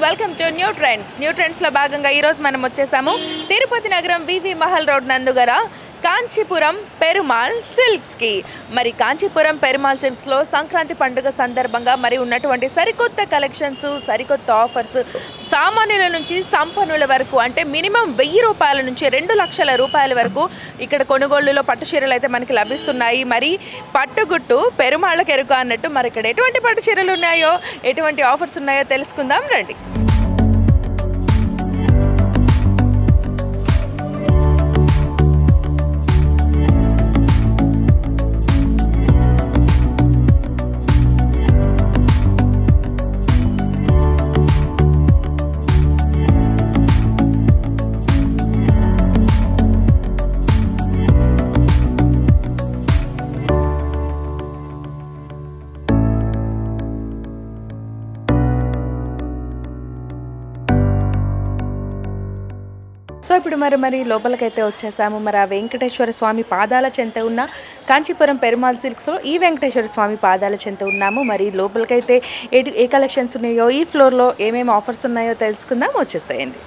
welcome to new trends new ట్రెండ్స్లో భాగంగా ఈరోజు మనం వచ్చేసాము తిరుపతి నగరం వివి మహల్ రోడ్ నందుగల కాంచీపురం పెరుమాల్ సిల్క్స్కి మరి కాంచీపురం పెరుమాల్ సిల్క్స్లో సంక్రాంతి పండుగ సందర్భంగా మరి ఉన్నటువంటి సరికొత్త కలెక్షన్స్ సరికొత్త ఆఫర్స్ సామాన్యుల నుంచి సంపన్నుల వరకు అంటే మినిమం వెయ్యి రూపాయల నుంచి రెండు లక్షల రూపాయల వరకు ఇక్కడ కొనుగోళ్లులో పట్టు చీరలు అయితే మనకి లభిస్తున్నాయి మరి పట్టుగుట్టు పెరుమాళ్ళకి ఎరుక అన్నట్టు మరి ఇక్కడ ఎటువంటి పట్టు చీరలు ఉన్నాయో ఎటువంటి ఆఫర్స్ ఉన్నాయో తెలుసుకుందాం రండి సో ఇప్పుడు మరి మరి లోపలికైతే వచ్చేసాము మరి ఆ వెంకటేశ్వర స్వామి పాదాల చెంత ఉన్న కాంచీపురం పెరుమాల్ సిల్క్స్లో ఈ వెంకటేశ్వర స్వామి పాదాల చెంత ఉన్నాము మరి లోపలికైతే ఏ ఏ కలెక్షన్స్ ఉన్నాయో ఈ ఫ్లోర్లో ఏమేమి ఆఫర్స్ ఉన్నాయో తెలుసుకుందాం వచ్చేసేయండి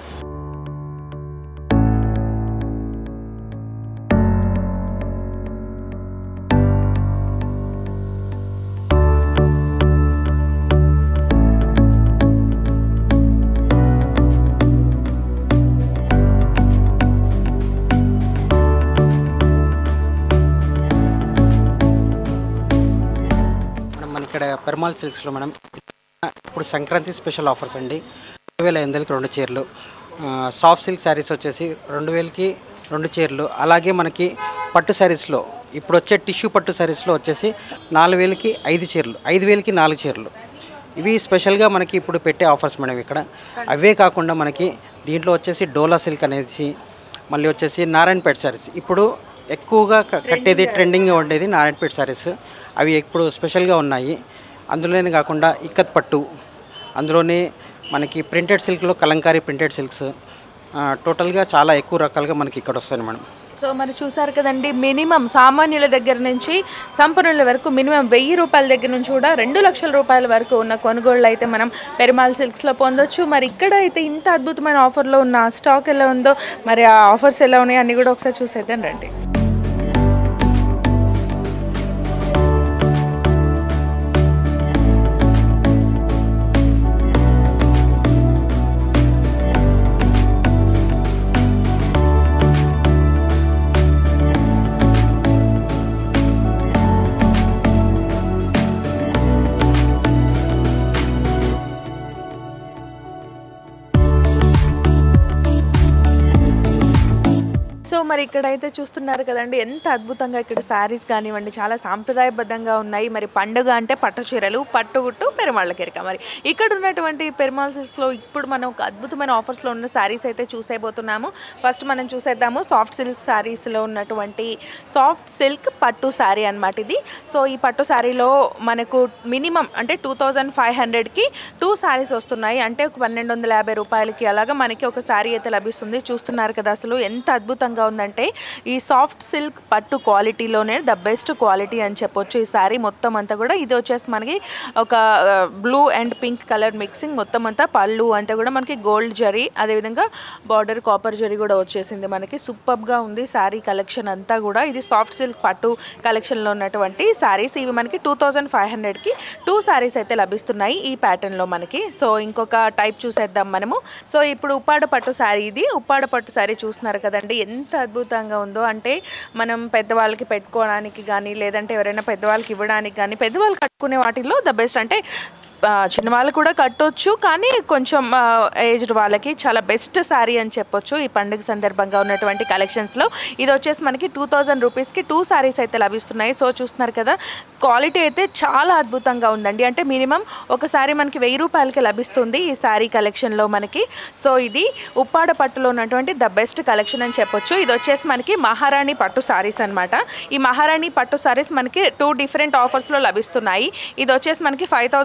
మనం మన ఇక్కడ పెర్మాల్ సిల్క్స్లో మనం ఇప్పుడు సంక్రాంతి స్పెషల్ ఆఫర్స్ అండి రెండు వేల ఎనిమిదికి రెండు చీరలు ఆ, సాఫ్ట్ సిల్క్ శారీస్ వచ్చేసి రెండు వేలకి రెండు చీరలు అలాగే మనకి పట్టు శారీస్లో ఇప్పుడు వచ్చే టిష్యూ పట్టు శారీస్లో వచ్చేసి నాలుగు వేలకి ఐదు చీరలు ఐదు వేలకి నాలుగు చీరలు ఇవి స్పెషల్గా మనకి ఇప్పుడు పెట్టే ఆఫర్స్ మేడం ఇక్కడ అవే కాకుండా మనకి దీంట్లో వచ్చేసి డోలా సిల్క్ అనేసి మళ్ళీ వచ్చేసి నారాయణపేట శారీస్ ఇప్పుడు ఎక్కువగా క- కట్టేది ట్రెండింగ్గా ఉండేది నారాయణపేట శారీస్ అవి ఇప్పుడు స్పెషల్గా ఉన్నాయి అందులోనే కాకుండా ఇక్కత్ పట్టు అందులోనే మనకి ప్రింటెడ్ సిల్క్లో కలంకారీ ప్రింటెడ్ సిల్క్స్ టోటల్గా చాలా ఎక్కువ రకాలుగా మనకి ఇక్కడ వస్తాయి మేడం సో మరి చూసారు కదండి మినిమం సామాన్యుల దగ్గర నుంచి సంపన్నుల వరకు మినిమం వెయ్యి రూపాయల దగ్గర నుంచి కూడా రెండు లక్షల రూపాయల వరకు ఉన్న కొనుగోళ్ళు అయితే మనం పెరుమాల్ సిల్క్స్లో పొందొచ్చు మరి ఇక్కడ అయితే ఇంత అద్భుతమైన ఆఫర్లో ఉన్న స్టాక్ ఎలా ఉందో మరి ఆ ఆఫర్స్ ఎలా ఉన్నాయో అన్నీ కూడా ఒకసారి చూసేద్దాం రండి సో మరి ఇక్కడైతే చూస్తున్నారు కదండి ఎంత అద్భుతంగా ఇక్కడ శారీస్ కానివ్వండి చాలా సాంప్రదాయబద్ధంగా ఉన్నాయి మరి పండుగ అంటే పట్టు చీరలు పట్టుగుట్టు పెరుమాళ్ళ కెరక మరి ఇక్కడ ఉన్నటువంటి పెరుమాళ్ సిల్క్స్లో ఇప్పుడు మనం ఒక అద్భుతమైన ఆఫర్స్లో ఉన్న శారీస్ అయితే చూసేయబోతున్నాము ఫస్ట్ మనం చూసేద్దాము సాఫ్ట్ సిల్క్ శారీస్లో ఉన్నటువంటి సాఫ్ట్ సిల్క్ పట్టు శారీ అనమాట ఇది సో ఈ పట్టు శారీలో మనకు మినిమం అంటే టూ థౌజండ్ ఫైవ్ హండ్రెడ్కి టూ శారీస్ వస్తున్నాయి అంటే ఒక పన్నెండు వందల యాభై రూపాయలకి అలాగా మనకి ఒక శారీ అయితే లభిస్తుంది చూస్తున్నారు కదా అసలు ఎంత అద్భుతంగా ఉందంటే ఈ సాఫ్ట్ సిల్క్ పట్టు క్వాలిటీలోనే ద బెస్ట్ క్వాలిటీ అని చెప్పొచ్చు ఈ శారీ మొత్తం అంతా కూడా ఇది వచ్చేసి మనకి ఒక blue and pink colour mixing మొత్తం అంతా పళ్ళు అంతా కూడా మనకి గోల్డ్ జరీ అదేవిధంగా బార్డర్ కాపర్ జరీ కూడా వచ్చేసింది మనకి సూపర్గా ఉంది శారీ కలెక్షన్ అంతా కూడా ఇది సాఫ్ట్ సిల్క్ పట్టు కలెక్షన్లో ఉన్నటువంటి శారీస్ ఇవి మనకి టూ థౌజండ్ ఫైవ్ హండ్రెడ్కి టూ శారీస్ అయితే లభిస్తున్నాయి ఈ ప్యాటర్న్లో మనకి సో ఇంకొక టైప్ చూసేద్దాం మనము సో ఇప్పుడు ఉప్పాడ పట్టు శారీ ఇది ఉప్పాడ పట్టు శారీ చూస్తున్నారు కదండి ఎంత అద్భుతంగా ఉందో అంటే మనం పెద్దవాళ్ళకి పెట్టుకోవడానికి కానీ లేదంటే ఎవరైనా పెద్దవాళ్ళకి ఇవ్వడానికి కానీ పెద్దవాళ్ళు కట్టుకునే వాటిల్లో ద బెస్ట్ అంటే ఆ, చిన్నవాళ్ళు కూడా కట్టొచ్చు కానీ కొంచెం ఏజ్డ్ వాళ్ళకి చాలా బెస్ట్ శారీ అని చెప్పొచ్చు ఈ పండుగ సందర్భంగా ఉన్నటువంటి కలెక్షన్స్లో ఇది వచ్చేసి మనకి టూ థౌజండ్ రూపీస్కి టూ శారీస్ అయితే లభిస్తున్నాయి సో చూస్తున్నారు కదా క్వాలిటీ అయితే చాలా అద్భుతంగా ఉందండి అంటే మినిమం ఒక శారీ మనకి వెయ్యి రూపాయలకి లభిస్తుంది ఈ శారీ కలెక్షన్లో మనకి సో ఇది ఉప్పాడ పట్టులో ఉన్నటువంటి ద బెస్ట్ కలెక్షన్ అని చెప్పొచ్చు ఇది వచ్చేసి మనకి మహారాణి పట్టు శారీస్ అనమాట ఈ మహారాణి పట్టు శారీస్ మనకి టూ డిఫరెంట్ ఆఫర్స్లో లభిస్తున్నాయి ఇది వచ్చేసి మనకి ఫైవ్ థౌజండ్కి ఫోర్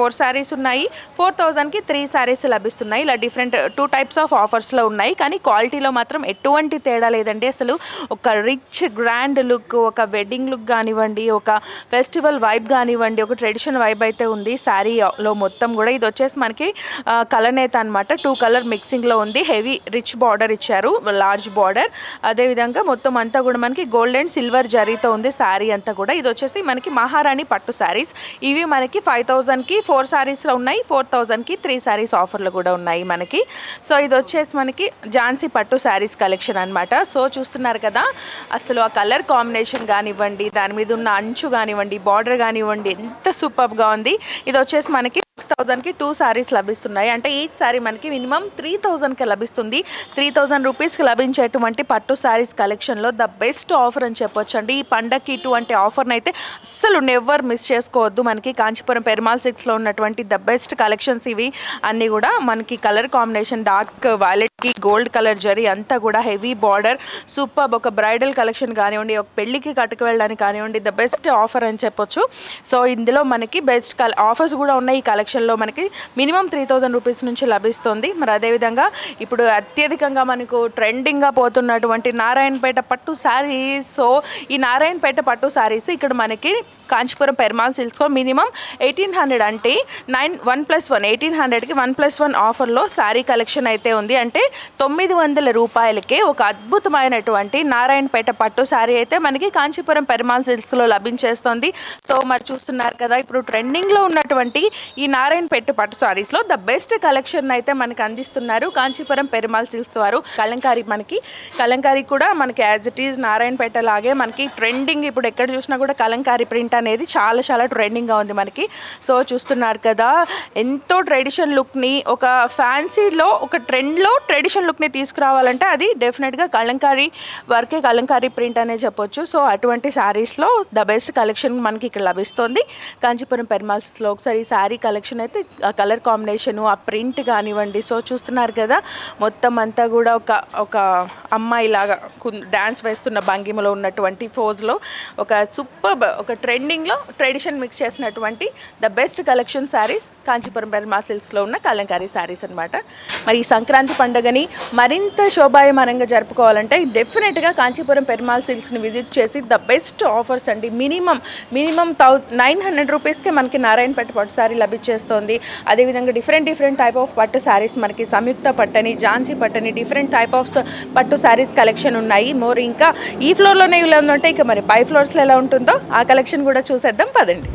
ఫోర్ శారీస్ ఉన్నాయి ఫోర్ థౌజండ్కి త్రీ శారీస్ లభిస్తున్నాయి ఇలా డిఫరెంట్ టూ టైప్స్ ఆఫ్ ఆఫర్స్లో ఉన్నాయి కానీ క్వాలిటీలో మాత్రం ఎటువంటి తేడా లేదండి అసలు ఒక రిచ్ గ్రాండ్ లుక్ ఒక వెడ్డింగ్ లుక్ కానివ్వండి ఒక ఫెస్టివల్ వైబ్ కానివ్వండి ఒక ట్రెడిషన్ వైబ్ అయితే ఉంది శారీలో మొత్తం కూడా ఇది వచ్చేసి మనకి ఆ, కలనేత అనమాట టూ కలర్ మిక్సింగ్లో ఉంది హెవీ రిచ్ బార్డర్ ఇచ్చారు లార్జ్ బార్డర్ అదేవిధంగా మొత్తం అంతా కూడా మనకి గోల్డ్ అండ్ సిల్వర్ జరీతో ఉంది శారీ అంతా కూడా ఇది వచ్చేసి మనకి మహారాణి పట్టు శారీస్ ఇవి మనకి ఫైవ్ థౌజండ్కి ఫోర్ శారీస్లో ఉన్నాయి ఫోర్ థౌజండ్కి త్రీ శారీస్ ఆఫర్లు కూడా ఉన్నాయి మనకి సో ఇది వచ్చేసి మనకి ఝాన్సీ పట్టు శారీస్ కలెక్షన్ అనమాట సో చూస్తున్నారు కదా అసలు ఆ కలర్ కాంబినేషన్ కానివ్వండి దాని మీద ఉన్న అంచు కానివ్వండి బార్డర్ కానివ్వండి ఎంత సూపర్గా ఉంది ఇది వచ్చేసి మనకి సిక్స్ థౌజండ్కి టూ శారీస్ లభిస్తున్నాయి అంటే ఈచ్ శారీ మనకి మినిమం త్రీ థౌజండ్కి లభిస్తుంది త్రీ థౌజండ్ రూపీస్కి లభించేటువంటి పట్టు శారీస్ కలెక్షన్లో ద బెస్ట్ ఆఫర్ అని చెప్పొచ్చు అండి ఈ పండగకి ఇటువంటి ఆఫర్ని అయితే అస్సలు నెవర్ మిస్ చేసుకోవద్దు మనకి కాంచీపురం పెరుమాల్ సిక్స్లో ఉన్నటువంటి ద బెస్ట్ కలెక్షన్స్ ఇవి అన్నీ కూడా మనకి కలర్ కాంబినేషన్ డార్క్ వైలెట్కి గోల్డ్ కలర్ జరీ అంతా కూడా హెవీ బార్డర్ సూపర్ ఒక బ్రైడల్ కలెక్షన్ కానివ్వండి ఒక పెళ్ళికి కట్టుకు వెళ్ళడానికి కానివ్వండి ద బెస్ట్ ఆఫర్ అని చెప్పొచ్చు సో ఇందులో మనకి బెస్ట్ కల ఆఫర్స్ కూడా ఉన్నాయి ఈ కలెక్షన్లో మనకి మినిమం త్రీ థౌజండ్ రూపీస్ నుంచి లభిస్తుంది మరి అదేవిధంగా ఇప్పుడు అత్యధికంగా మనకు ట్రెండింగ్గా పోతున్నటువంటి నారాయణపేట పట్టు శారీస్ సో ఈ నారాయణపేట పట్టు శారీస్ ఇక్కడ మనకి కాంచీపురం పెర్మాల్ సిల్క్స్లో మినిమం ఎయిటీన్ హండ్రెడ్ అంటే nine one plus one eighteen హండ్రెడ్కి వన్ ప్లస్ వన్ ఆఫర్లో శారీ కలెక్షన్ అయితే ఉంది అంటే తొమ్మిది వందల రూపాయలకే ఒక అద్భుతమైనటువంటి నారాయణపేట పట్టు శారీ అయితే మనకి కాంచీపురం పెరుమాల్ సిల్క్స్లో లభించేస్తుంది సో మరి చూస్తున్నారు కదా ఇప్పుడు ట్రెండింగ్లో ఉన్నటువంటి ఈ నారాయణపేట పట్టు శారీస్లో ద బెస్ట్ కలెక్షన్ అయితే మనకి అందిస్తున్నారు కాంచీపురం పెరుమాల్ సిల్క్స్ వారు కలంకారీ మనకి కలంకారీ కూడా మనకి యాజ్ ఇట్ ఈజ్ నారాయణపేట లాగే మనకి ట్రెండింగ్ ఇప్పుడు ఎక్కడ చూసినా కూడా కలంకారీ ప్రింట్ అనేది చాలా చాలా ట్రెండింగ్గా ఉంది మనకి సో చూస్తున్నారు కదా ఎంతో ట్రెడిషన్ లుక్ని ఒక ఫ్యాన్సీలో ఒక ట్రెండ్లో ట్రెడిషన్ లుక్ని తీసుకురావాలంటే అది డెఫినెట్గా కలంకారీ వర్కే కలంకారీ ప్రింట్ అనే చెప్పొచ్చు సో అటువంటి శారీస్లో ద బెస్ట్ కలెక్షన్ మనకి ఇక్కడ లభిస్తుంది కాంచీపురం పెర్మాల్స్లో ఒకసారి ఈ శారీ కలెక్షన్ అయితే ఆ కలర్ కాంబినేషను ఆ ప్రింట్ కానివ్వండి సో చూస్తున్నారు కదా మొత్తం అంతా కూడా ఒక ఒక అమ్మాయి లాగా డ్యాన్స్ వేస్తున్న భంగిమలో ఉన్నటువంటి ఫోజ్లో ఒక సూపర్ ఒక ట్రెండింగ్లో ట్రెడిషన్ మిక్స్ చేసినటువంటి the best collection saris Kanchipuram Perumal సిల్క్స్లో ఉన్న కలంకారీ శారీస్ అనమాట మరి ఈ సంక్రాంతి పండుగని మరింత శోభాయమానంగా జరుపుకోవాలంటే డెఫినెట్గా కాంచీపురం పెరుమాల్ సిల్క్స్ని విజిట్ చేసి ద బెస్ట్ ఆఫర్స్ అండి మినిమం మినిమం థౌ నైన్ హండ్రెడ్ రూపీస్కే మనకి నారాయణపేట పట్టు శారీ లభించేస్తుంది అదేవిధంగా డిఫరెంట్ డిఫరెంట్ టైప్ ఆఫ్ పట్టు శారీస్ మనకి సంయుక్త పట్టని ఝాన్సీ పట్టని డిఫరెంట్ టైప్ ఆఫ్ పట్టు శారీస్ కలెక్షన్ ఉన్నాయి మోర్ ఇంకా ఈ ఫ్లోర్లోనే ఇలా ఉందంటే ఇక మరి పై ఫ్లోర్స్లో ఎలా ఉంటుందో ఆ కలెక్షన్ కూడా చూసేద్దాం పదండి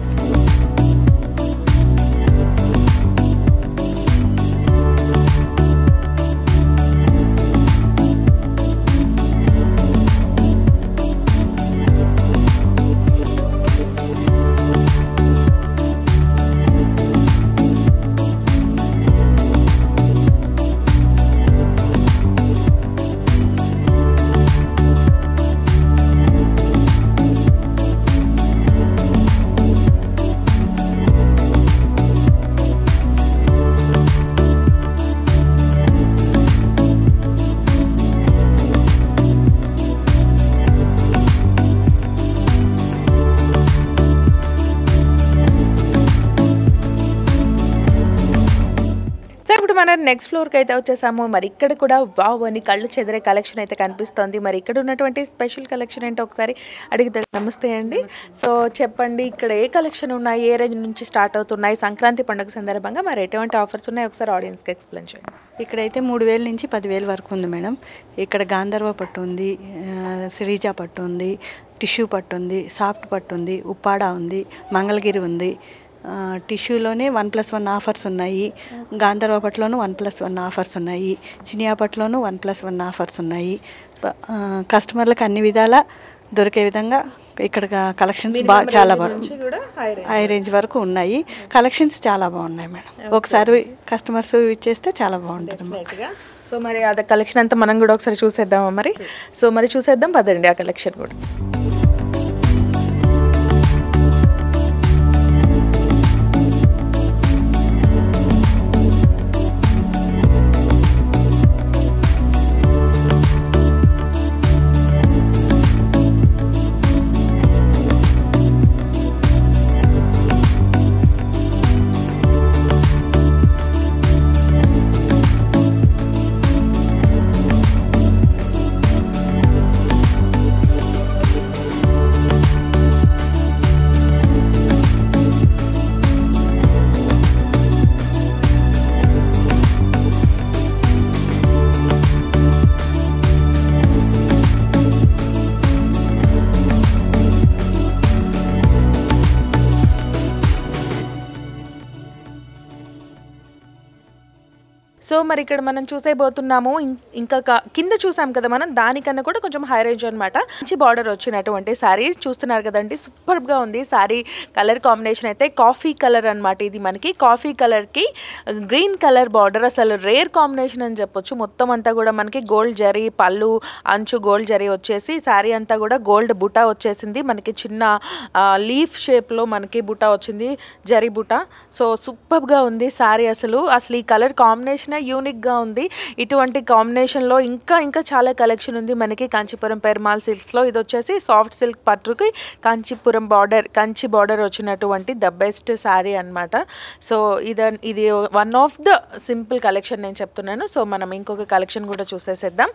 సో ఇప్పుడు మనం నెక్స్ట్ ఫ్లోర్కి అయితే వచ్చేసాము మరి ఇక్కడ కూడా వావ్ అని కళ్ళు చెదిరే కలెక్షన్ అయితే కనిపిస్తుంది మరి ఇక్కడ ఉన్నటువంటి స్పెషల్ కలెక్షన్ ఏంటో ఒకసారి అడిగితే నమస్తే అండి సో చెప్పండి ఇక్కడ ఏ కలెక్షన్ ఉన్నాయి ఏ రేంజ్ నుంచి స్టార్ట్ అవుతున్నాయి సంక్రాంతి పండుగ సందర్భంగా మరి ఎటువంటి ఆఫర్స్ ఉన్నాయి ఒకసారి ఆడియన్స్కి ఎక్స్ప్లెయిన్ చేయండి ఇక్కడైతే మూడు వేల నుంచి పదివేల వరకు ఉంది మేడం ఇక్కడ గాంధర్వ పట్టు ఉంది ఆ, శ్రీజా పట్టు ఉంది టిష్యూ పట్టు ఉంది సాఫ్ట్ పట్టు ఉంది ఉప్పాడ ఉంది మంగళగిరి ఉంది ఆ, టిష్యూలోనే వన్ ప్లస్ వన్ ఆఫర్స్ ఉన్నాయి గాంధర్వ పట్టులోను వన్ ప్లస్ వన్ ఆఫర్స్ ఉన్నాయి చినియా పట్టులోను వన్ ప్లస్ వన్ ఆఫర్స్ ఉన్నాయి ప- ఆ, కస్టమర్లకు అన్ని విధాల దొరికే విధంగా ఇక్కడ కలెక్షన్స్ బాగా చాలా బాగుంది కూడా హై హై రేంజ్ వరకు ఉన్నాయి కలెక్షన్స్ చాలా బాగున్నాయి మేడం ఒకసారి కస్టమర్స్ ఇచ్చేస్తే చాలా బాగుంటుంది డెఫినెట్గా సో మరి అది కలెక్షన్ అంతా మనం కూడా ఒకసారి చూసేద్దామా మరి సో మరి చూసేద్దాం పదండి ఆ కలెక్షన్ కూడా సో మరి ఇక్కడ మనం చూసేబోతున్నాము ఇం- ఇంకా కా- కింద చూసాం కదా మనం దానికన్నా కూడా కొంచెం హై రేంజ్ అనమాట మంచి బార్డర్ వచ్చినటువంటి శారీ చూస్తున్నారు కదండి సూపర్గా ఉంది శారీ కలర్ కాంబినేషన్ అయితే కాఫీ కలర్ అన్నమాట ఇది మనకి కాఫీ కలర్కి గ్రీన్ కలర్ బార్డర్ అసలు రేర్ కాంబినేషన్ అని చెప్పొచ్చు మొత్తం అంతా కూడా మనకి గోల్డ్ జరీ పళ్ళు అంచు గోల్డ్ జరీ వచ్చేసి శారీ అంతా కూడా గోల్డ్ బుటా వచ్చేసింది మనకి చిన్న లీఫ్ షేప్లో మనకి బుటా వచ్చింది జరీ బుటా సో సూపర్గా ఉంది శారీ అసలు అసలు ఈ కలర్ కాంబినేషనే యూనిక్గా ఉంది ఇటువంటి కాంబినేషన్లో ఇంకా ఇంకా చాలా కలెక్షన్ ఉంది మనకి కాంచీపురం పెర్మాల్ సిల్క్స్లో ఇది వచ్చేసి సాఫ్ట్ సిల్క్ పట్టుకి కాంచీపురం బార్డర్ కంచి బార్డర్ వచ్చినటువంటి ద బెస్ట్ శారీ అన్నమాట సో ఇది ఇది one of the simple collection నేను చెప్తున్నాను సో మనం ఇంకొక కలెక్షన్ కూడా చూసేసేద్దాం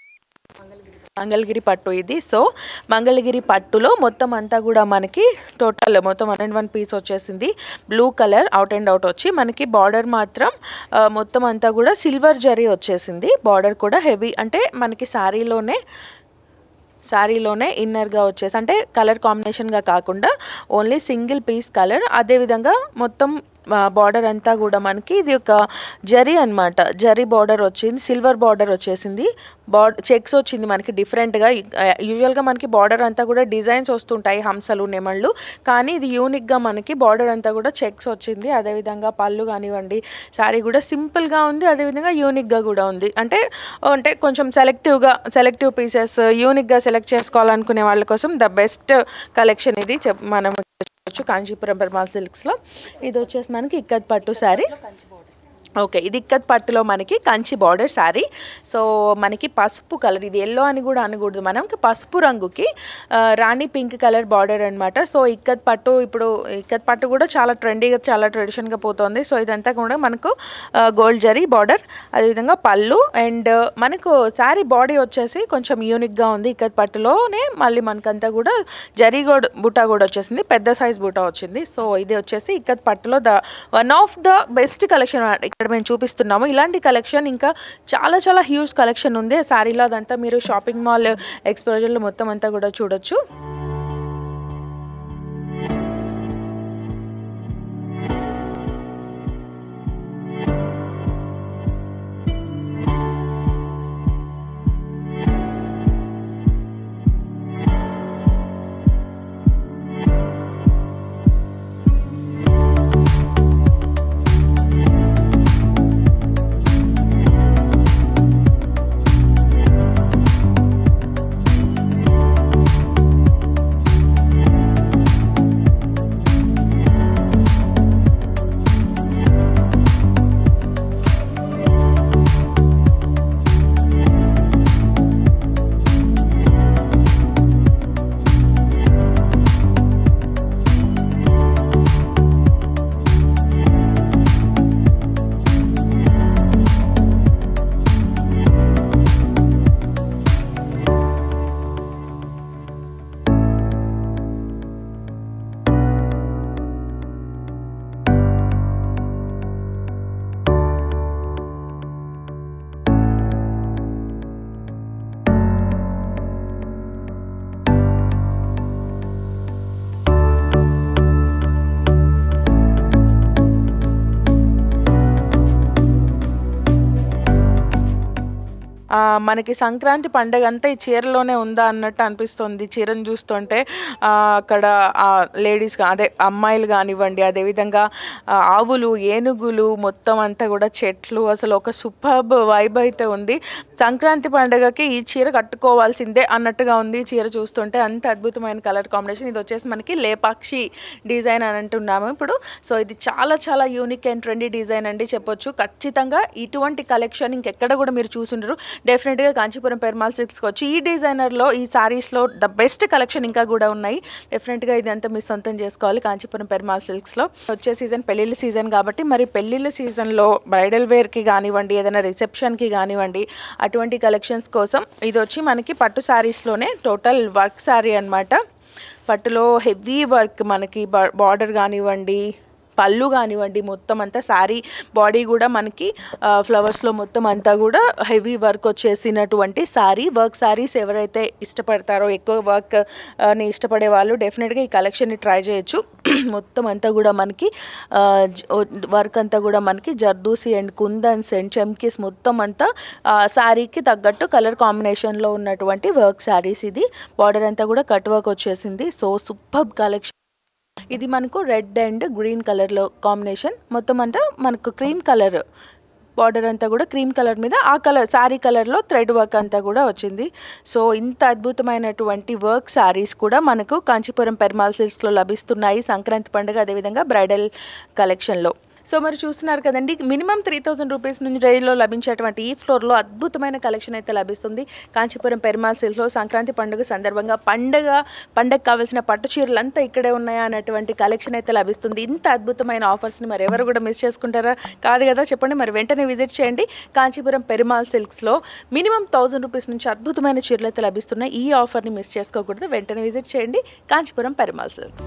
మంగళగిరి పట్టు ఇది సో మంగళగిరి పట్టులో మొత్తం అంతా కూడా మనకి టోటల్ మొత్తం వన్ అండ్ వన్ పీస్ వచ్చేసింది blue colour out and out వచ్చి మనకి బార్డర్ మాత్రం ఆ, మొత్తం అంతా కూడా సిల్వర్ జరీ వచ్చేసింది బార్డర్ కూడా హెవీ అంటే మనకి శారీలోనే శారీలోనే ఇన్నర్గా వచ్చేసి అంటే కలర్ కాంబినేషన్గా కాకుండా ఓన్లీ సింగిల్ పీస్ కలర్ అదేవిధంగా మొత్తం బార్డర్ అంతా కూడా మనకి ఇది ఒక జరీ అన్నమాట జరీ బార్డర్ వచ్చింది సిల్వర్ బార్డర్ వచ్చేసింది బార్డ్ చెక్స్ వచ్చింది మనకి డిఫరెంట్గా యూజువల్గా మనకి బార్డర్ అంతా కూడా డిజైన్స్ వస్తుంటాయి హంసలు నెమళ్ళు కానీ ఇది యూనిక్గా మనకి బార్డర్ అంతా కూడా చెక్స్ వచ్చింది అదేవిధంగా పళ్ళు కానివ్వండి శారీ కూడా సింపుల్గా ఉంది అదేవిధంగా యూనిక్గా కూడా ఉంది అంటే అంటే కొంచెం సెలెక్టివ్గా సెలెక్టివ్ పీసెస్ యూనిక్గా సెలెక్ట్ చేసుకోవాలనుకునే వాళ్ళ కోసం ద బెస్ట్ కలెక్షన్ ఇది చెప్ మనం చూడొచ్చు కాంచీపురం పెర్మాల్ సిల్క్స్లో ఇది వచ్చేసి మనకి ఇక్కత్ పట్టు శారీ ఓకే ఇది ఇక్కత్ పట్టులో మనకి కంచి బార్డర్ శారీ సో మనకి పసుపు కలర్ ఇది ఎల్లో అని కూడా అనకూడదు మనం పసుపు రంగుకి ఆ, రాణి పింక్ కలర్ బార్డర్ అనమాట సో ఇక్కత్ పట్టు ఇప్పుడు ఇక్కత్ పట్టు కూడా చాలా ట్రెండీగా చాలా ట్రెడిషన్గా పోతుంది సో ఇదంతా కూడా మనకు గోల్డ్ జరీ బార్డర్ అదేవిధంగా పళ్ళు అండ్ మనకు శారీ బాడీ వచ్చేసి కొంచెం యూనిక్గా ఉంది ఇక్కత్ పట్టులోనే మళ్ళీ మనకంతా కూడా జరీ కూడా బుటా కూడా వచ్చేసింది పెద్ద సైజ్ బుటా వచ్చింది సో ఇది వచ్చేసి ఇక్కత్ పట్టులో the one of the best collection ఇక్కడ మేము చూపిస్తున్నాము ఇలాంటి కలెక్షన్ ఇంకా చాలా చాలా హ్యూజ్ కలెక్షన్ ఉంది ఆ శారీలో అదంతా మీరు షాపింగ్ మాల్ ఎక్స్పోజర్లో మొత్తం అంతా కూడా చూడొచ్చు ఆ, మనకి సంక్రాంతి పండగ అంతా ఈ చీరలోనే ఉందా అన్నట్టు అనిపిస్తుంది చీరను చూస్తుంటే ఆ, అక్కడ లేడీస్ అదే అమ్మాయిలు కానివ్వండి అదేవిధంగా ఆ, ఆవులు ఏనుగులు మొత్తం అంతా కూడా చెట్లు అసలు ఒక సూపర్బ్ వైబ్ అయితే ఉంది సంక్రాంతి పండగకి ఈ చీర కట్టుకోవాల్సిందే అన్నట్టుగా ఉంది ఈ చీర చూస్తుంటే అంత అద్భుతమైన కలర్ కాంబినేషన్ ఇది వచ్చేసి మనకి లేపాక్షి డిజైన్ అని అంటున్నాము ఇప్పుడు సో ఇది చాలా చాలా యూనిక్ అండ్ ట్రెండీ డిజైన్ అండి చెప్పొచ్చు ఖచ్చితంగా ఇటువంటి కలెక్షన్ ఇంకెక్కడ కూడా మీరు చూసుండరు డెఫినెట్గా కాంచీపురం పెర్మాల్ సిల్క్స్కి వచ్చి ఈ డిజైనర్లో ఈ సారీస్లో ద బెస్ట్ కలెక్షన్ ఇంకా కూడా ఉన్నాయి డెఫినెట్గా ఇది అంతా మీరు సొంతం చేసుకోవాలి కాంచీపురం పెర్మాల్ సిల్క్స్లో వచ్చే సీజన్ పెళ్ళిళ్ళ సీజన్ కాబట్టి మరి పెళ్ళిళ్ళ సీజన్లో బ్రైడల్ వేర్కి కానివ్వండి ఏదైనా రిసెప్షన్కి కానివ్వండి అటువంటి కలెక్షన్స్ కోసం ఇది వచ్చి మనకి పట్టు శారీస్లోనే టోటల్ వర్క్ శారీ అన్నమాట పట్టులో హెవీ వర్క్ మనకి బార్డర్ కానివ్వండి పళ్ళు కానివ్వండి మొత్తం అంతా శారీ బాడీ కూడా మనకి ఫ్లవర్స్లో మొత్తం అంతా కూడా హెవీ వర్క్ వచ్చేసినటువంటి శారీ వర్క్ శారీస్ ఎవరైతే ఇష్టపడతారో ఎక్కువ వర్క్ ని ఇష్టపడే వాళ్ళు డెఫినెట్గా ఈ కలెక్షన్ని ట్రై చేయొచ్చు మొత్తం అంతా కూడా మనకి వర్క్ అంతా కూడా మనకి జర్దూసి అండ్ కుందన్స్ అండ్ చెమ్కీస్ మొత్తం అంతా శారీకి తగ్గట్టు కలర్ కాంబినేషన్లో ఉన్నటువంటి వర్క్ శారీస్ ఇది బార్డర్ అంతా కూడా కట్ వర్క్ వచ్చేసింది సో సూపర్ కలెక్షన్ ఇది మనకు రెడ్ అండ్ గ్రీన్ కలర్లో కాంబినేషన్ మొత్తం అంతా మనకు క్రీమ్ కలర్ బార్డర్ అంతా కూడా క్రీమ్ కలర్ మీద ఆ కలర్ శారీ కలర్లో థ్రెడ్ వర్క్ అంతా కూడా వచ్చింది సో ఇంత అద్భుతమైనటువంటి వర్క్ శారీస్ కూడా మనకు కాంచీపురం పెర్మాల్ సిల్క్స్లో లభిస్తున్నాయి సంక్రాంతి పండుగ అదేవిధంగా బ్రైడల్ కలెక్షన్లో సో మరి చూస్తున్నారు కదండి మినిమం త్రీ థౌసండ్ రూపీస్ నుంచి రేంజ్లో లభించేటువంటి ఈ ఫ్లోర్లో అద్భుతమైన కలెక్షన్ అయితే లభిస్తుంది కాంచీపురం పెరుమాల్ సిల్క్లో సంక్రాంతి పండుగ సందర్భంగా పండగ పండగ కావాల్సిన పట్టు చీరలంతా ఇక్కడే ఉన్నాయా అన్నటువంటి కలెక్షన్ అయితే లభిస్తుంది ఇంత అద్భుతమైన ఆఫర్స్ని మరి ఎవరు కూడా మిస్ చేసుకుంటారా కాదు కదా చెప్పండి మరి వెంటనే విజిట్ చేయండి కాంచీపురం పెరుమాల్ సిల్క్స్లో మినిమం థౌసండ్ రూపీస్ నుంచి అద్భుతమైన చీరలు అయితే లభిస్తున్నాయి ఈ ఆఫర్ని మిస్ చేసుకోకూడదు వెంటనే విజిట్ చేయండి కాంచీపురం పెరుమాల్ సిల్క్స్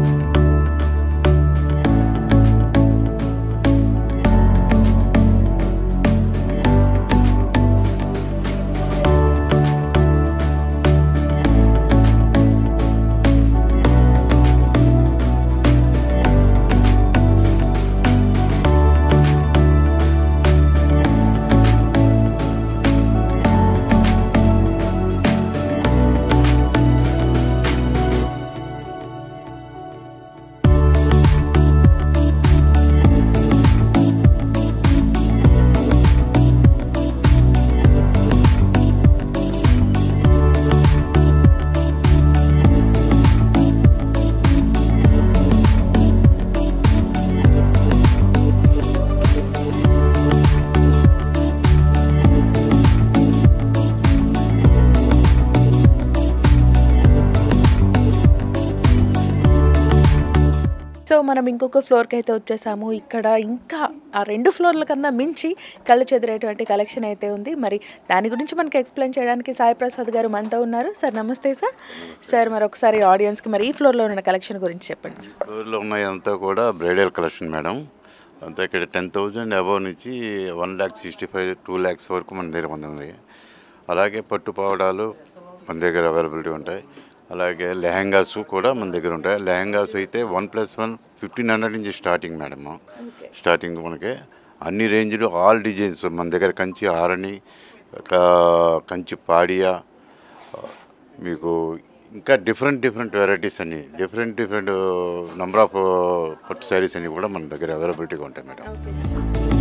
సో మనం ఇంకొక ఫ్లోర్కి అయితే వచ్చేసాము ఇక్కడ ఇంకా ఆ రెండు ఫ్లోర్ల కన్నా మించి కళ్ళు చెదిరేటువంటి కలెక్షన్ అయితే ఉంది మరి దాని గురించి మనకి ఎక్స్ప్లెయిన్ చేయడానికి సాయి ప్రసాద్ గారు మనతో ఉన్నారు సార్ నమస్తే సార్ సార్ మరి ఒకసారి ఆడియన్స్కి మరి ఈ ఫ్లోర్లో ఉన్న కలెక్షన్ గురించి చెప్పండి సార్ ఫ్లోర్లో ఉన్నాయంతా కూడా బ్రైడల్ కలెక్షన్ మేడం అంతా ఇక్కడ టెన్ థౌజండ్ అబవ్ నుంచి one lakh sixty five two lakhs వరకు మన దగ్గర ఉంది అలాగే పట్టు పావడాలు మన దగ్గర అవైలబిలిటీ ఉంటాయి అలాగే లెహంగాస్ కూడా మన దగ్గర ఉంటాయి లెహంగాస్ అయితే one plus one fifteen hundred నుంచి స్టార్టింగ్ మేడం స్టార్టింగ్ మనకి అన్ని రేంజ్లు ఆల్ డిజైన్స్ మన దగ్గర కంచి ఆరణి క- కంచి పాడియా మీకు ఇంకా డిఫరెంట్ డిఫరెంట్ వెరైటీస్ అన్ని డిఫరెంట్ డిఫరెంట్ నంబర్ ఆఫ్ పట్టు శారీస్ అన్ని కూడా మన దగ్గర అవైలబిలిటీగా ఉంటాయి మేడం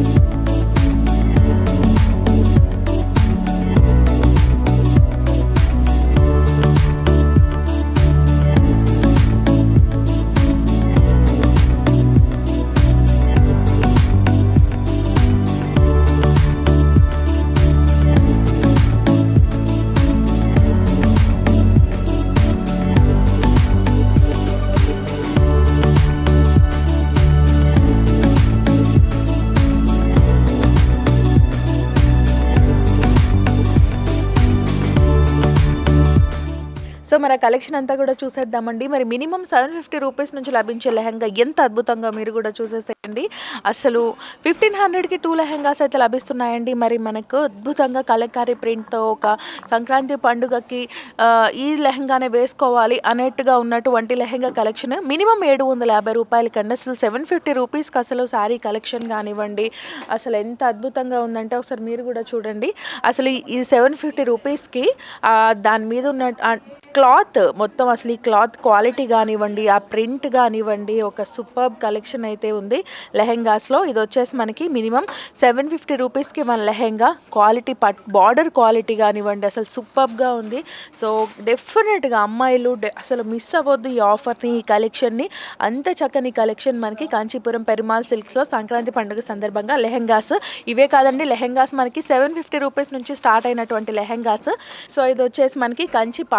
సో మరి ఆ కలెక్షన్ అంతా కూడా చూసేద్దామండి మరి మినిమం సెవెన్ ఫిఫ్టీ రూపీస్ నుంచి లభించే లెహంగా ఎంత అద్భుతంగా మీరు కూడా చూసేసేయండి అసలు ఫిఫ్టీన్ హండ్రెడ్కి టూ లెహంగాస్ అయితే లభిస్తున్నాయండి మరి మనకు అద్భుతంగా కలంకారీ ప్రింట్తో ఒక సంక్రాంతి పండుగకి ఆ, ఈ లెహంగానే వేసుకోవాలి అనేట్టుగా ఉన్నటువంటి లెహంగా కలెక్షన్ మినిమం ఏడు వందల యాభై రూపాయల కన్నా అసలు సెవెన్ ఫిఫ్టీ రూపీస్కి అసలు శారీ కలెక్షన్ కానివ్వండి అసలు ఎంత అద్భుతంగా ఉందంటే ఒకసారి మీరు కూడా చూడండి అసలు ఈ- ఈ సెవెన్ ఫిఫ్టీ రూపీస్కి దాని మీద ఉన్న ఆ క్లాత్ మొత్తం అసలు ఈ క్లాత్ క్వాలిటీ కానివ్వండి ఆ ప్రింట్ కానివ్వండి ఒక సూపర్బ్ కలెక్షన్ అయితే ఉంది లెహెంగాస్లో ఇది వచ్చేసి మనకి మినిమం సెవెన్ ఫిఫ్టీ రూపీస్కి మన లెహెంగా క్వాలిటీ పట్ బార్డర్ క్వాలిటీ కానివ్వండి అసలు సూపర్బ్గా ఉంది సో డెఫినెట్గా అమ్మాయిలు డె- అసలు మిస్ అవ్వద్దు ఈ ఆఫర్ని ఈ కలెక్షన్ని అంత చక్కని కలెక్షన్ మనకి కాంచీపురం పెరుమాల్ సిల్క్స్లో సంక్రాంతి పండుగ సందర్భంగా లెహెంగాస్ ఇవే కాదండి లెహెంగాస్ మనకి సెవెన్ ఫిఫ్టీ రూపీస్ నుంచి స్టార్ట్ అయినటువంటి లెహెంగాస్ సో ఇది వచ్చేసి మనకి కంచి పాడియా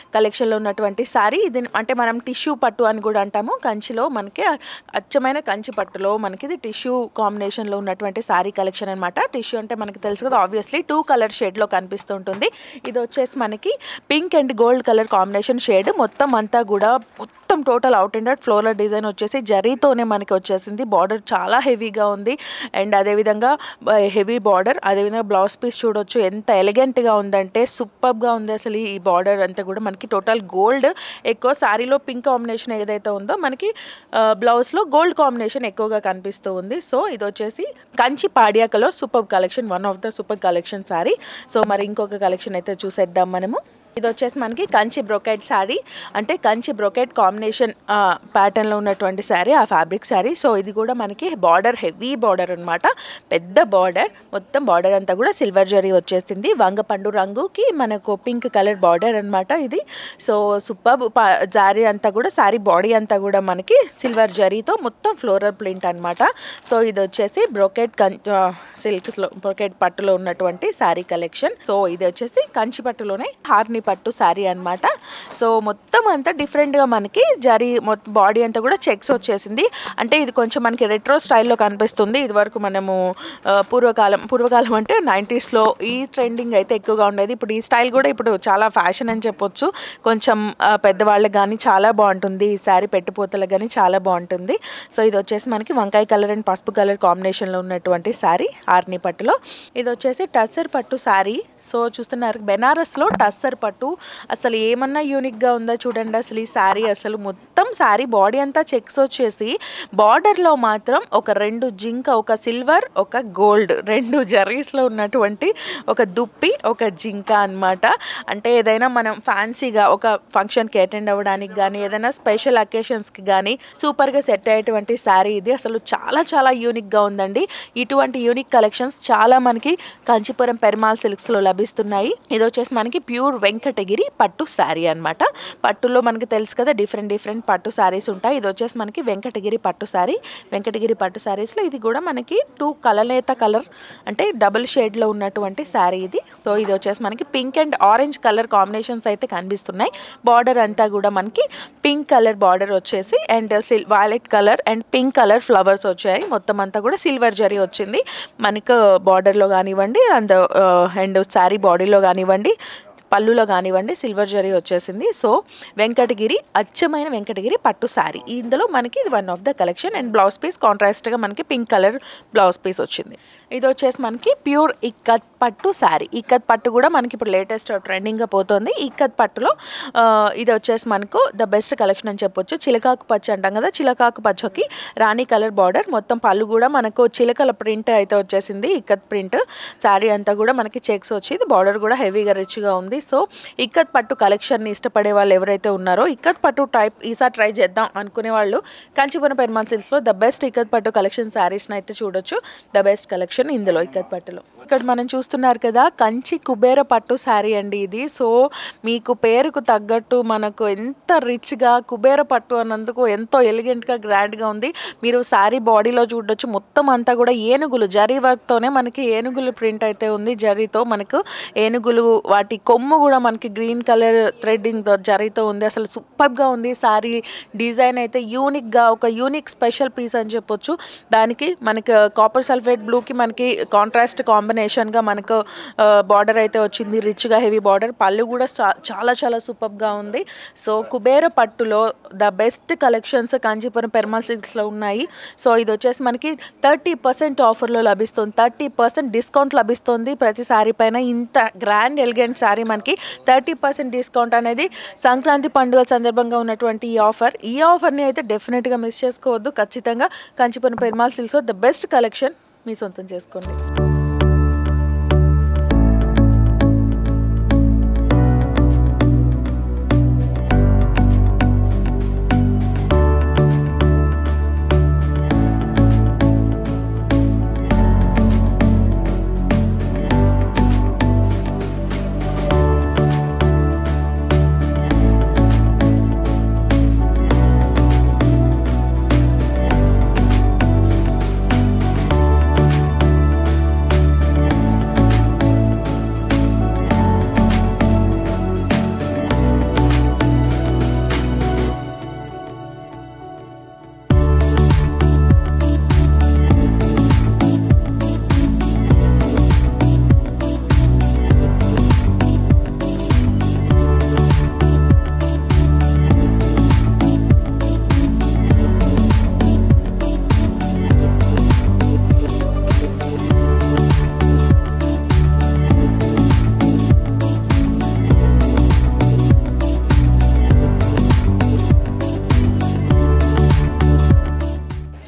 కలెక్షన్లో ఉన్నటువంటి శారీ ఇది అంటే మనం టిష్యూ పట్టు అని కూడా అంటాము కంచిలో మనకి అచ్చమైన కంచి పట్టులో మనకి ఇది టిష్యూ కాంబినేషన్లో ఉన్నటువంటి శారీ కలెక్షన్ అనమాట టిష్యూ అంటే మనకి తెలుసు కదా ఆబ్వియస్లీ టూ కలర్ షేడ్లో కనిపిస్తుంటుంది ఇది వచ్చేసి మనకి pink and gold colour combination shade మొత్తం అంతా కూడా మొత్తం total out and out floral design వచ్చేసి జరీతోనే మనకి వచ్చేసింది బార్డర్ చాలా హెవీగా ఉంది అండ్ అదేవిధంగా హెవీ బార్డర్ అదేవిధంగా బ్లౌజ్ పీస్ చూడొచ్చు ఎంత ఎలిగెంట్గా ఉందంటే సూపర్గా ఉంది అసలు ఈ బార్డర్ అంతా కూడా మనకి టోటల్ గోల్డ్ ఎక్కువ శారీలో పింక్ కాంబినేషన్ ఏదైతే ఉందో మనకి బ్లౌజ్లో గోల్డ్ కాంబినేషన్ ఎక్కువగా కనిపిస్తూ ఉంది సో ఇది వచ్చేసి కంచి పాడియాకలో super collection one of the super collection sari so మరి ఇంకొక కలెక్షన్ అయితే చూసేద్దాం మనము ఇది వచ్చేసి మనకి కంచి బ్రొకెట్ శారీ అంటే కంచి బ్రొకెట్ కాంబినేషన్ ప్యాటర్న్లో ఉన్నటువంటి శారీ ఆ ఫ్యాబ్రిక్ శారీ సో ఇది కూడా మనకి బార్డర్ హెవీ బార్డర్ అనమాట పెద్ద బార్డర్ మొత్తం బార్డర్ అంతా కూడా సిల్వర్ జరీ వచ్చేసింది వంగపండు రంగుకి మనకు పింక్ కలర్ బార్డర్ అనమాట ఇది సో సూపర్ శారీ అంతా కూడా శారీ బాడీ అంతా కూడా మనకి సిల్వర్ జరీతో మొత్తం ఫ్లోరల్ ప్రింట్ అనమాట సో ఇది వచ్చేసి బ్రొకెట్ కం సిల్క్స్లో బ్రొకెట్ పట్టులో ఉన్నటువంటి శారీ కలెక్షన్ సో ఇది వచ్చేసి కంచి పట్టులోనే హార్ని పట్టు శారీ అనమాట సో మొత్తం అంతా డిఫరెంట్గా మనకి జరీ మొత్తం బాడీ అంతా కూడా చెక్స్ వచ్చేసింది అంటే ఇది కొంచెం మనకి రెట్రో స్టైల్లో కనిపిస్తుంది ఇది వరకు మనము ఆ, పూర్వకాలం పూర్వకాలం అంటే నైంటీస్లో ఈ ట్రెండింగ్ అయితే ఎక్కువగా ఉండేది ఇప్పుడు ఈ స్టైల్ కూడా ఇప్పుడు చాలా ఫ్యాషన్ అని చెప్పొచ్చు కొంచెం ఆ, పెద్దవాళ్ళకి కానీ చాలా బాగుంటుంది ఈ శారీ పెట్టుపోతలకు కానీ చాలా బాగుంటుంది సో ఇది వచ్చేసి మనకి వంకాయ కలర్ అండ్ పసుపు కలర్ కాంబినేషన్లో ఉన్నటువంటి శారీ ఆర్ని పట్టులో ఇది వచ్చేసి టస్సర్ పట్టు శారీ సో చూస్తున్నారు బెనారస్లో టస్సర్ పట్టు అసలు ఏమన్నా యూనిక్గా ఉందా చూడండి అసలు ఈ శారీ అసలు మొత్తం శారీ బాడీ అంతా చెక్స్ వచ్చేసి బార్డర్లో మాత్రం ఒక రెండు జింక ఒక సిల్వర్ ఒక గోల్డ్ రెండు జరీస్లో ఉన్నటువంటి ఒక దుప్పి ఒక జింక అన్నమాట అంటే ఏదైనా మనం ఫ్యాన్సీగా ఒక ఫంక్షన్కి అటెండ్ అవ్వడానికి కానీ ఏదైనా స్పెషల్ అకేషన్స్కి కానీ సూపర్గా సెట్ అయ్యేటువంటి శారీ ఇది అసలు చాలా చాలా యూనిక్గా ఉందండి ఇటువంటి యూనిక్ కలెక్షన్స్ చాలా మనకి కాంచీపురం పెరుమాల్ సిల్క్స్లో లభిస్తున్నాయి ఇది వచ్చేసి మనకి ప్యూర్ వెంకటగిరి పట్టు శారీ అన్నమాట పట్టులో మనకి తెలుసు కదా డిఫరెంట్ డిఫరెంట్ పట్టు శారీస్ ఉంటాయి ఇది వచ్చేసి మనకి వెంకటగిరి పట్టు శారీ వెంకటగిరి పట్టు శారీస్లో ఇది కూడా మనకి టూ కలనేత కలర్ అంటే డబుల్ షేడ్లో ఉన్నటువంటి శారీ ఇది సో ఇది వచ్చేసి మనకి pink and orange colour combinations అయితే కనిపిస్తున్నాయి బార్డర్ అంతా కూడా మనకి పింక్ కలర్ బార్డర్ వచ్చేసి అండ్ సిల్ violet colour and pink colour flowers వచ్చాయి మొత్తం అంతా కూడా సిల్వర్ జరీ వచ్చింది మనకు బార్డర్లో కానివ్వండి అండ్ అండ్ శారీ బాడీలో కానివ్వండి పళ్ళులో కానివ్వండి సిల్వర్ జరీ వచ్చేసింది సో వెంకటగిరి అచ్చమైన వెంకటగిరి పట్టు శారీ ఇందులో మనకి ఇది one of the collection and blouse piece కాంట్రాస్ట్గా మనకి పింక్ కలర్ బ్లౌజ్ పీస్ వచ్చింది ఇది వచ్చేసి మనకి ప్యూర్ ఇక్కత్ పట్టు శారీ ఇక్కత్ పట్టు కూడా మనకి ఇప్పుడు లేటెస్ట్ ట్రెండింగ్గా పోతుంది ఇక్కత్ పట్టులో ఆ, ఇది వచ్చేసి మనకు ద బెస్ట్ కలెక్షన్ అని చెప్పొచ్చు చిలకాకు పచ్చ అంటాం కదా చిలకాకు పచ్చకి రాణి కలర్ బార్డర్ మొత్తం పళ్ళు కూడా మనకు చిలకల ప్రింట్ అయితే వచ్చేసింది ఇక్కత్ ప్రింట్ శారీ అంతా కూడా మనకి చెక్స్ వచ్చింది బార్డర్ కూడా హెవీగా రిచ్గా ఉంది సో ఇక్కత్ పట్టు కలెక్షన్ని ఇష్టపడే వాళ్ళు ఎవరైతే ఉన్నారో ఇక్కత్ పట్టు టైప్ ఈసారి ట్రై చేద్దాం అనుకునే వాళ్ళు కంచిపురం పెరుమాల్ సిల్క్స్లో ద బెస్ట్ ఇక్కత్ పట్టు కలెక్షన్ శారీస్ని అయితే చూడొచ్చు ద బెస్ట్ కలెక్షన్ ఇందులో ఇక్కత్ పట్టులో ఇక్కడ మనం చూస్తున్నారు కదా కంచి కుబేర పట్టు శారీ అండి ఇది సో మీకు పేరుకు తగ్గట్టు మనకు ఎంత రిచ్గా కుబేర పట్టు అన్నందుకు ఎంతో ఎలిగెంట్గా గ్రాండ్గా ఉంది మీరు శారీ బాడీలో చూడొచ్చు మొత్తం అంతా కూడా ఏనుగులు జరీ వర్క్తోనే మనకి ఏనుగులు ప్రింట్ అయితే ఉంది జరీతో మనకు ఏనుగులు వాటి కొమ్ము కూడా మనకి గ్రీన్ కలర్ థ్రెడ్డింగ్ జరీతో ఉంది అసలు సూపర్గా ఉంది శారీ డిజైన్ అయితే యూనిక్గా ఒక యూనిక్ స్పెషల్ పీస్ అని చెప్పొచ్చు దానికి మనకి కాపర్ సల్ఫేట్ బ్లూకి మనకి కాంట్రాస్ట్ కాంబినేషన్గా మనకు బార్డర్ అయితే వచ్చింది రిచ్గా హెవీ బార్డర్ పళ్ళు కూడా చా- చాలా చాలా సూపర్గా ఉంది సో కుబేర పట్టులో the best collections Kanchipuram Perumal సిల్క్స్లో ఉన్నాయి సో ఇది వచ్చేసి మనకి థర్టీ పర్సెంట్ ఆఫర్లో లభిస్తుంది థర్టీ పర్సెంట్ డిస్కౌంట్ లభిస్తుంది ప్రతి శారీ పైన ఇంత గ్రాండ్ ఎలిగెంట్ శారీ మనకి థర్టీ పర్సెంట్ డిస్కౌంట్ అనేది సంక్రాంతి పండుగ సందర్భంగా ఉన్నటువంటి ఈ ఆఫర్ ఈ ఆఫర్ని అయితే డెఫినెట్గా మిస్ చేసుకోవద్దు ఖచ్చితంగా కంచిపురం పెరుమాల్ సిల్క్స్లో ద బెస్ట్ కలెక్షన్ మీ సొంతం చేసుకోండి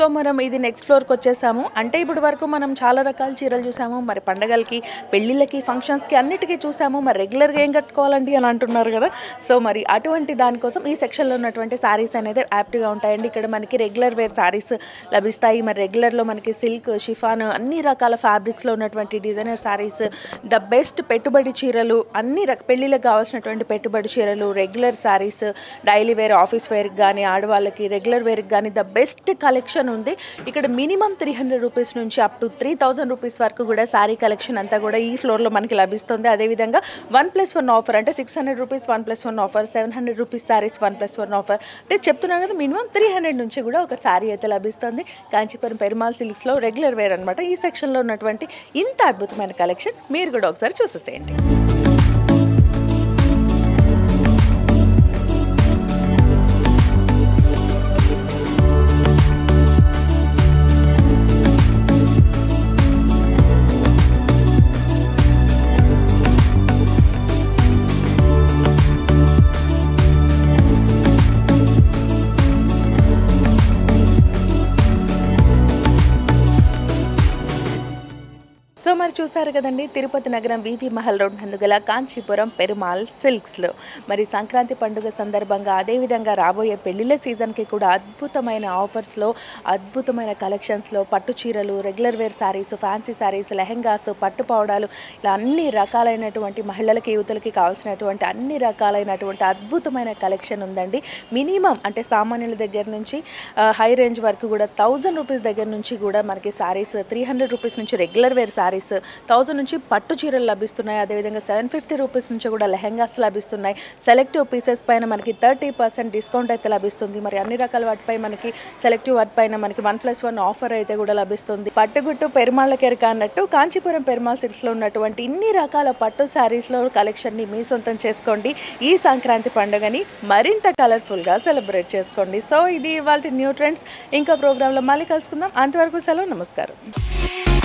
మనం ఇది నెక్స్ట్ ఫ్లోర్కి వచ్చేసాము అంటే ఇప్పుడు వరకు మనం చాలా రకాల చీరలు చూసాము మరి పండగలకి పెళ్ళిళ్ళకి ఫంక్షన్స్కి అన్నిటికీ చూసాము మరి రెగ్యులర్గా ఏం కట్టుకోవాలండి అని అంటున్నారు కదా సో మరి అటువంటి దానికోసం ఈ సెక్షన్లో ఉన్నటువంటి శారీస్ అనేది యాప్ట్గా ఉంటాయండి ఇక్కడ మనకి రెగ్యులర్ వేర్ శారీస్ లభిస్తాయి మరి రెగ్యులర్లో మనకి సిల్క్ షిఫాన్ అన్ని రకాల ఫ్యాబ్రిక్స్లో ఉన్నటువంటి డిజైనర్ శారీస్ ద బెస్ట్ పెట్టుబడి చీరలు అన్ని రక పెళ్ళిళ్ళకి కావాల్సినటువంటి పెట్టుబడి చీరలు regular saris daily wear office వేర్కి కానీ ఆడవాళ్ళకి రెగ్యులర్ వేర్కి కానీ ద బెస్ట్ కలెక్షన్ ఉంది ఇక్కడ మినిమం త్రీ హండ్రెడ్ రూపీస్ నుంచి up to three thousand rupees వరకు కూడా శారీ కలెక్షన్ అంతా కూడా ఈ ఫ్లోర్లో మనకి లభిస్తుంది అదేవిధంగా వన్ ప్లస్ వన్ ఆఫర్ అంటే six hundred rupees one plus one offer seven hundred rupees saris one plus one offer అంటే చెప్తున్నాను కదా మినిమం త్రీ హండ్రెడ్ నుంచి కూడా ఒక శారీ అయితే లభిస్తుంది కాంచీపురం పెరుమాల్ సిల్క్స్లో రెగ్యులర్ వేర్ అనమాట ఈ సెక్షన్లో ఉన్నటువంటి ఇంత అద్భుతమైన కలెక్షన్ మీరు కూడా ఒకసారి చూసేసేయండి సో మరి చూసారు కదండి తిరుపతి నగరం వివి మహల్ రోడ్ నందుగల కాంచీపురం పెరుమాల్ సిల్క్స్లో మరి సంక్రాంతి పండుగ సందర్భంగా అదేవిధంగా రాబోయే పెళ్లిళ్ళ సీజన్కి కూడా అద్భుతమైన ఆఫర్స్లో అద్భుతమైన కలెక్షన్స్లో పట్టు చీరలు regular wear saris fancy saris lehengas పట్టు పౌడాలు ఇలా అన్ని రకాలైనటువంటి మహిళలకి యువతులకి కావాల్సినటువంటి అన్ని రకాలైనటువంటి అద్భుతమైన కలెక్షన్ ఉందండి మినిమం అంటే సామాన్యుల దగ్గర నుంచి హై రేంజ్ వరకు కూడా థౌజండ్ రూపీస్ దగ్గర నుంచి కూడా మనకి శారీస్ త్రీ హండ్రెడ్ రూపీస్ నుంచి రెగ్యులర్ వేర్ శారీస్ థౌజండ్ నుంచి పట్టు చీరలు లభిస్తున్నాయి అదేవిధంగా సెవెన్ ఫిఫ్టీ రూపీస్ నుంచి కూడా లెహెంగాస్ లభిస్తున్నాయి సెలెక్టివ్ పీసెస్ పైన మనకి థర్టీ పర్సెంట్ డిస్కౌంట్ అయితే లభిస్తుంది మరి అన్ని రకాల వాటిపై మనకి సెలెక్టివ్ వాటిపైన మనకి వన్ ప్లస్ వన్ ఆఫర్ అయితే కూడా లభిస్తుంది పట్టుగుట్టు పెరుమాళ్ళ కెరక అన్నట్టు కాంచీపురం పెరుమాల్ సిల్క్స్లో ఉన్నటువంటి ఇన్ని రకాల పట్టు శారీస్లో కలెక్షన్ని మీ సొంతం చేసుకోండి ఈ సంక్రాంతి పండుగని మరింత కలర్ఫుల్గా సెలబ్రేట్ చేసుకోండి సో ఇది ఇవాళ న్యూ ట్రెండ్స్ ఇంకా ప్రోగ్రాంలో మళ్ళీ కలుసుకుందాం అంతవరకు సెలవు నమస్కారం